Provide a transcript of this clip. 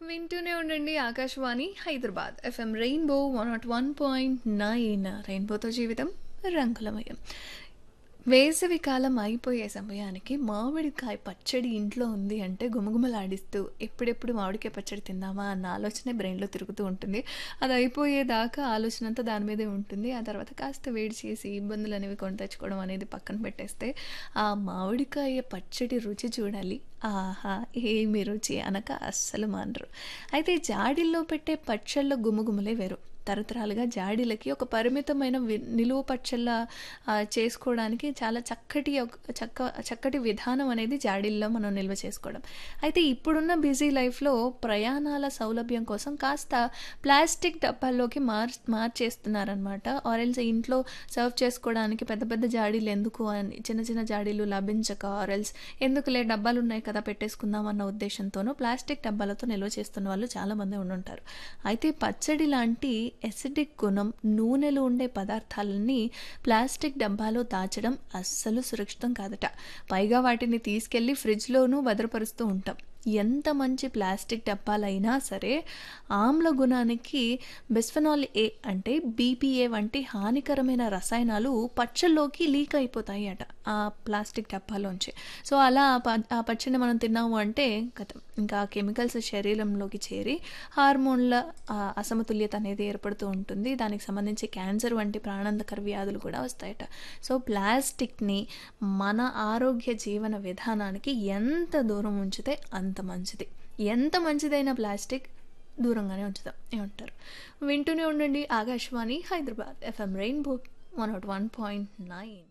వింటూనే ఉండండి Akashvani Hyderabad FM rainbow one nought one point nine రెయిన్బోతో జీవితం రంగులమయం వేసవి కాలం అయిపోయే సమయానికి మామిడికాయ పచ్చడి ఇంట్లో ఉంది అంటే గుమగుమలాడిస్తూ ఎప్పుడెప్పుడు మామిడికాయ పచ్చడి తిందామా అన్న ఆలోచనే బ్రెయిన్లో తిరుగుతూ ఉంటుంది అది అయిపోయేదాకా ఆలోచన అంతా దాని మీదే ఉంటుంది ఆ తర్వాత కాస్త వేడి చేసి ఇబ్బందులు అనేవి కొని తెచ్చుకోవడం అనేది పక్కన పెట్టేస్తే ఆ మామిడికాయ పచ్చడి రుచి చూడాలి ఆహా ఏమి రుచి అనక అస్సలు మానరు అయితే జాడీల్లో పెట్టే పచ్చళ్ళ గుమగుమలే వేరు తరతరాలుగా జాడీలకి ఒక పరిమితమైన వి నిలువ పచ్చళ్ళ ఆ, చేసుకోవడానికి చాలా చక్కటి ఒక- చక్క చక్కటి విధానం అనేది జాడీల్లో మనం నిల్వ చేసుకోవడం అయితే ఇప్పుడున్న బిజీ లైఫ్లో ప్రయాణాల సౌలభ్యం కోసం కాస్త ప్లాస్టిక్ డబ్బాల్లోకి మార్ మార్చేస్తున్నారనమాట ఆరెల్స్ ఇంట్లో సర్వ్ చేసుకోవడానికి పెద్ద పెద్ద జాడీలు ఎందుకు అని చిన్న చిన్న జాడీలు లభించక ఆరెల్స్ ఎందుకులే డబ్బాలు ఉన్నాయి కదా పెట్టేసుకుందాం అన్న ఉద్దేశంతోనూ ప్లాస్టిక్ డబ్బాలతో నిల్వ చేస్తున్న వాళ్ళు చాలామంది ఉండుంటారు అయితే పచ్చడి లాంటి ఎసిడిక్ గుణం నూనెలు ఉండే పదార్థాలని ప్లాస్టిక్ డబ్బాలో దాచడం అస్సలు సురక్షితం కాదట పైగా వాటిని తీసుకెళ్లి ఫ్రిడ్జ్లోనూ భద్రపరుస్తూ ఉంటాం ఎంత మంచి ప్లాస్టిక్ డబ్బాలైనా సరే ఆమ్ల గుణానికి బిస్ఫెనాల్ ఏ అంటే బీపీఏ వంటి హానికరమైన రసాయనాలు పచ్చళ్ళలోకి లీక్ అయిపోతాయి అట ఆ ప్లాస్టిక్ డబ్బాలోంచి సో అలా ఆ ప- ఆ పచ్చడిని మనం తిన్నాము అంటే కథ ఇంకా కెమికల్స్ శరీరంలోకి చేరి హార్మోన్ల ఆ, అసమతుల్యత అనేది ఏర్పడుతూ ఉంటుంది దానికి సంబంధించి క్యాన్సర్ వంటి ప్రాణాంతకర వ్యాధులు కూడా వస్తాయట సో ప్లాస్టిక్ని మన ఆరోగ్య జీవన విధానానికి ఎంత దూరం ఉంచితే అంత మంచిది ఎంత మంచిదైన ప్లాస్టిక్ దూరంగానే ఉంచుతాం ఏమంటారు వింటూనే ఉండండి Akashvani Hyderabad FM rainbow one nought one point nine